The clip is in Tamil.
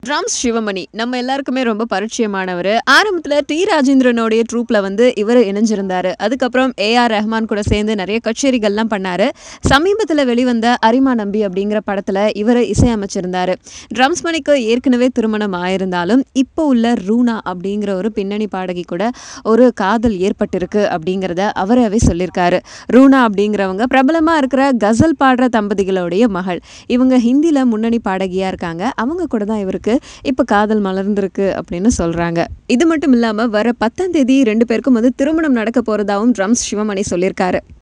ட்ரம்ஸ் சிவமணி நம்ம எல்லாருக்குமே ரொம்ப பரிச்சயமானவர் ஆரம்பத்தில் டி ராஜேந்திரனுடைய ட்ரூப்ல வந்து இவர் இணைஞ்சிருந்தாரு அதுக்கப்புறம் ஏஆர் ரஹ்மான் கூட சேர்ந்து நிறைய கச்சேரிகள்லாம் பண்ணாரு சமீபத்தில் வெளிவந்த அரிமா நம்பி அப்படிங்கிற படத்துல இவர் இசையமைச்சிருந்தாரு ட்ரம்ஸ் மணிக்கு ஏற்கனவே திருமணம் ஆயிருந்தாலும் இப்போ உள்ள ரூனா அப்படிங்கிற ஒரு பின்னணி பாடகி கூட ஒரு காதல் ஏற்பட்டிருக்கு அப்படிங்கிறத அவராகவே சொல்லியிருக்காரு ரூனா அப்படிங்கிறவங்க பிரபலமா இருக்கிற கசல் பாடுற தம்பதிகளுடைய மகள் இவங்க ஹிந்தில முன்னணி பாடகியா இருக்காங்க அவங்க கூட தான் இவருக்கு இப்போ காதல் மலர்ந்திருக்கு அப்படின்னு சொல்றாங்க இது மட்டும் இல்லாம வர பத்தாம் தேதி ரெண்டு பேருக்கும் வந்து திருமணம் நடக்க போறதாவும் ட்ரம்ஸ் சிவமணி சொல்லியிருக்காரு